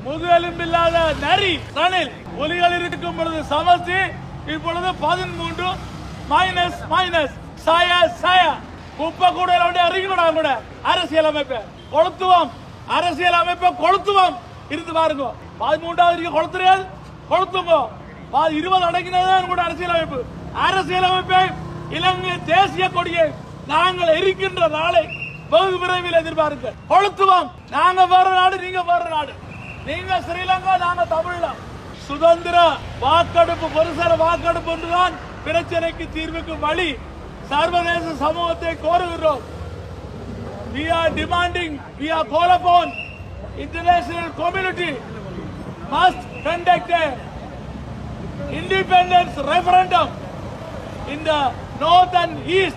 முதுகெலும்பில்லாத நரி ரணில் புலிகள் இருக்கும் பொழுது சமஸ்தி இப்பொழுது பதிமூன்று மைனஸ் மைனஸ் சாய சாய குப்பை கூட அறிக்கணும்டா கூட அரசியல் அமைப்பை கொளுத்துவோம் அரசியல் அமைப்பை கொளுத்துவோம் இருந்து பாருங்க பதிமூன்றாவது இருக்க கொளுத்துறீர்கள் கொளுத்துங்க பா- இருபது அடங்கினதான் கூட அரசியல் அமைப்பு அரசியல் அமைப்பை இலங்கை தேசிய கொடியை நாங்கள் இருக்கின்ற நாளை வெகு விரைவில் எதிர்பார்க்க கொளுத்துவோம் நாங்க வேற நாடு நீங்க வேற நாடு நீங்க ஸ்ரீலங்கா நாங்க தமிழம் சுதந்திர வாக்கெடுப்பு பொருசர வாக்கெடுப்பு என்றுதான் பிரச்சனைக்கு தீர்வுக்கு வழி சர்வதேச சமூகத்தை கோருகிறோம் we are demanding we are call upon international community must conduct a independence referendum in the north and east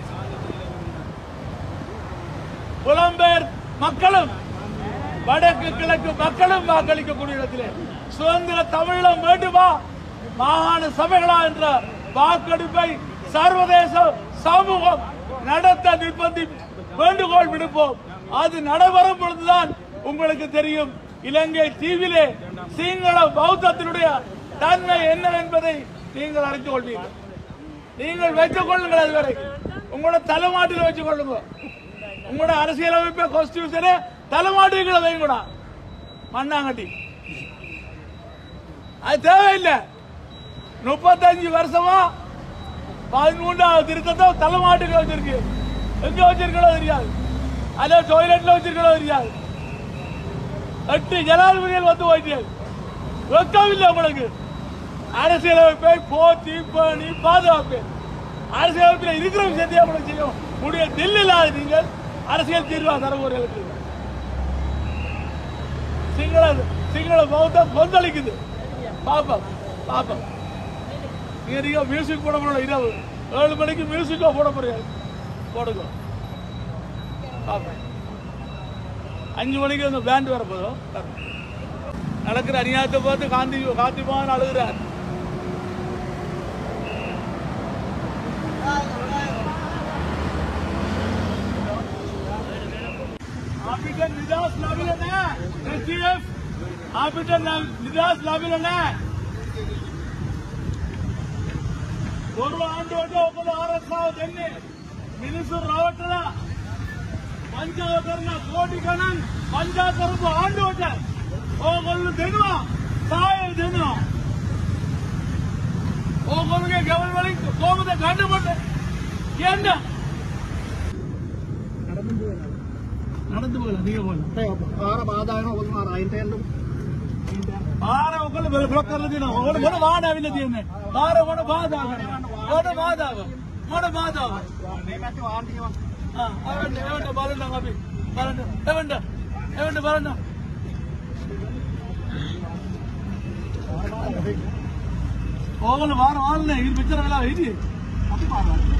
புலம்பெயர் மக்களும் வடக்கு கிழக்கு மக்களும் வாக்களிக்கக்கூடிய இடத்திலே சுதந்திர தமிழம் வேண்டுமா மாகாண சபைகளா என்ற வாக்கெடுப்பை சர்வதேச சமூகம் நடத்த நிர்பந்தி வேண்டுகோள் விடுப்போம் அது நடைபெறும் பொழுதுதான் உங்களுக்கு தெரியும் இலங்கை தீவிலே சிங்கள பௌத்தத்தினுடைய தன்மை என்ன என்பதை நீங்கள் அறிந்து கொள்வீர்கள் நீங்கள் வைத்துக் கொள்ளுங்கள் அதுவரை உங்களோட தலைமாட்டில் வச்சுக் கொள்ளுங்க உங்களோட அரசியலமைப்பு கான்ஸ்டியூஷனே தலைமாட்டுகளை வைங்கடா மண்ணாங்கட்டி அது தேவையில்லை முப்பத்தஞ்சு வருஷமா பதிமூன்றாவது திருத்தத்தை தலைமாட்டுகளை வச்சிருக்கு எங்க வச்சிருக்கோ தெரியாது அதே டாய்லெட்ல வச்சிருக்கோ தெரியாது எட்டு ஜனாதிபதிகள் வந்து போயிட்டீர்கள் வெக்கமில்லை உங்களுக்கு அரசியலமைப்பை போற்றி பேணி பாதுகாப்பேன் அரசியலமைப்பில் இருக்கிற விஷயத்தையே உங்களுக்கு செய்யும் முடிய தில்லில்லாத நீங்கள் அரசியல் தீர்வா தரவர்களுக்கு சிங்கள சிங்கள பௌத்தம் கொந்தளிக்குது பாப்போம் பாப்போம் நீங்க நீங்க மியூசிக் போட போறோம் இரவு ஏழு மணிக்கு மியூசிக்கா போட போறீங்க போடுங்க பாப்போம் அஞ்சு மணிக்கு அந்த பேண்ட் வர போதும் நடக்கிற அநியாயத்தை பார்த்து காந்தி காந்தி பகவான் அழுகிறார் අපිට නිදහස් ලැබිලා නැහැ SDF අපිට නම්- නිදහස් ලැබිලා නැහැ බොරු ආණ්ඩුවට ඔබල ආරක්ෂාව දෙන්නේ මිනිස්සු රවටලා පංචාව කරන කෝටි ගණන් පංචා කරපු ආණ්ඩුවට ඕගොල්ලෝ දෙනවා සාය දෙනවා ඕගොල්ලෝගේ ගෙවල් වලින් කොහොමද ගන්න කොට කියන්න நடந்து போகல நீங்க போகல ආර බාධාන ඔබතුමා රයින්ටෙන්ඩු ආර ඔකල බල බ්ලොක් කරලා දෙනවා. ඔකට මොන බාධා ඇවිල්ලා තියෙන්නේ? ආර මොන බාධාව? මොන බාධාව? මොන බාධාව? මේ පැත්තේ වාහන ආ, එවන්න එවන්න බලන්න අපි. බලන්න. එවන්න. එවන්න බලන්න. ඕගොල්ලෝ වාර වාල්නේ ඉතින් මෙච්චර වෙලා හිටියේ. අපි පාරවල්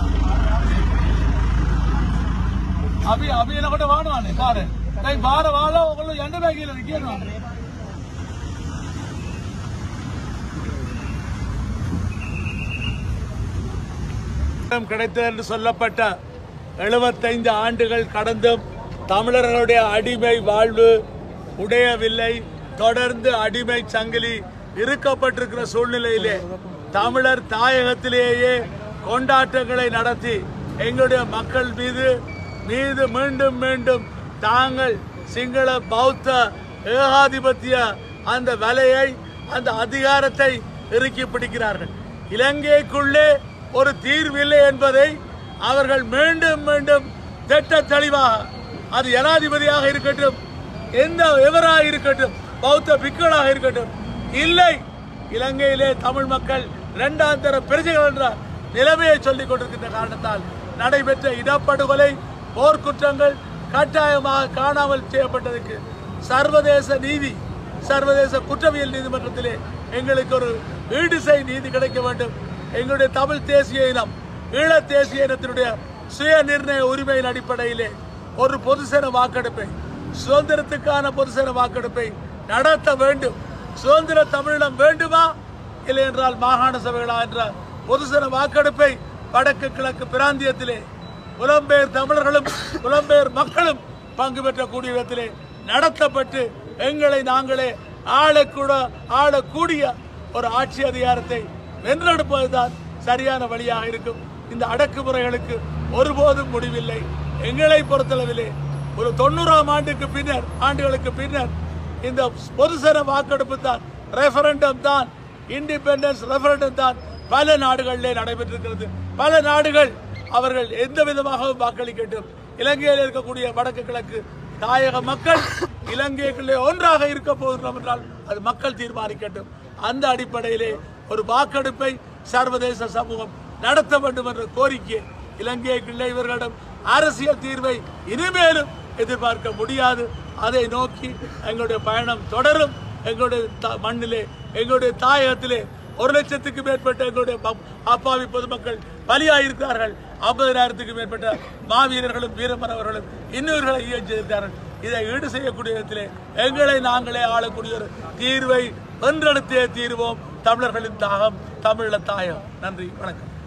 අපි අපි එනකොට වානවානේ පාරේ. දැන් බාර වාලා ඕගොල්ලෝ යන්න බෑ කියලා කියනවා. கிடைத்தது என்று சொல்லப்பட்ட 75 ஆண்டுகள் கடந்தும் தமிழர்களுடைய அடிமை வாழ்வு உடையவில்லை தொடர்ந்து அடிமை சங்கிலி இருக்கப்பட்டிருக்கிற சூழ்நிலையிலே தமிழர் தாயகத்திலேயே கொண்டாட்டங்களை நடத்தி எங்களுடைய மக்கள் மீது மீது மீண்டும் மீண்டும் தாங்கள் சிங்கள பௌத்த ஏகாதிபத்திய அந்த வலையை அந்த அதிகாரத்தை இறுக்கி பிடிக்கிறார்கள் இலங்கைக்குள்ளே ஒரு தீர்வில்லை என்பதை அவர்கள் மீண்டும் மீண்டும் திட்ட தெளிவாக அது ஜனாதிபதியாக இருக்கட்டும் எந்த எவராக இருக்கட்டும் பௌத்த பிக்குகளாக இருக்கட்டும் இல்லை இலங்கையிலே தமிழ் மக்கள் இரண்டாம் தர பிரஜைகள் என்ற நிலைமையை சொல்லிக் கொண்டிருக்கின்ற காரணத்தால் நடைபெற்ற இடப்படுகொலை போர்க்குற்றங்கள் கட்டாயமாக காணாமல் செய்யப்பட்டதற்கு சர்வதேச நீதி சர்வதேச குற்றவியல் நீதிமன்றத்திலே எங்களுக்கு ஒரு ஈடுசை நீதி கிடைக்க வேண்டும் எங்களுடைய தமிழ் தேசிய இனம் ஈழத் தேசிய இனத்தினுடைய சுய நிர்ணய உரிமையின் அடிப்படையிலே ஒரு பொதுசன வாக்கெடுப்பை சுதந்திரத்துக்கான பொதுசன வாக்கெடுப்பை நடத்த வேண்டும் சுதந்திர தமிழினம் வேண்டுமா இல்லை என்றால் மாகாண சபைகளா என்ற பொதுசன வாக்கெடுப்பை வடக்கு கிழக்கு பிராந்தியத்திலே புலம்பெயர் தமிழர்களும் புலம்பெயர் மக்களும் பங்கு பெற்றக்கூடிய இடத்திலே நடத்தப்பட்டு எங்களை நாங்களே ஆளக்கூட ஆளக்கூடிய ஒரு ஆட்சி அதிகாரத்தை வென்றெடுப்பதுதான் சரியான வழியாக இருக்கும் இந்த அடக்குமுறைகளுக்கு ஒருபோதும் முடிவில்லை எங்களை பொறுத்தளவிலே ஒரு தொண்ணூறாம் ஆண்டுக்கு பின்னர் ஆண்டுகளுக்கு பின்னர் இந்த பொதுசன வாக்கெடுப்பு தான் ரெஃபரண்டம் தான் இண்டிபெண்டன்ஸ் ரெஃபரண்டம் தான் பல நாடுகளிலே நடைபெற்றிருக்கிறது பல நாடுகள் அவர்கள் எந்த விதமாகவும் வாக்களிக்கட்டும் இலங்கையில் இருக்கக்கூடிய வடக்கு கிழக்கு தாயக மக்கள் இலங்கைக்குள்ளே ஒன்றாக இருக்க போகிறோம் என்றால் அது மக்கள் தீர்மானிக்கட்டும் அந்த அடிப்படையிலே ஒரு வாக்கெடுப்பை சர்வதேச சமூகம் நடத்த வேண்டும் என்ற கோரிக்கை இலங்கைக்குள்ளே இவர்களிடம் அரசியல் தீர்வை இனிமேலும் எதிர்பார்க்க முடியாது அதை நோக்கி எங்களுடைய பயணம் தொடரும் எங்களுடைய த- மண்ணிலே எங்களுடைய தாயகத்திலே ஒரு லட்சத்துக்கு மேற்பட்ட எங்களுடைய ப- அப்பாவி பொதுமக்கள் பலியாயிருக்கிறார்கள் ஐம்பதினாயிரத்துக்கு மேற்பட்ட மாவீரர்களும் வீரமரவர்களும் இன்னொருகளை இயற்றியிருக்கிறார்கள் இதை ஈடு செய்யக்கூடிய விதத்திலே எங்களை நாங்களே ஆளக்கூடிய ஒரு தீர்வை வென்றெடுத்தே தீர்வோம் தமிழர்களின் தாகம் தமிழ தாயம் நன்றி வணக்கம்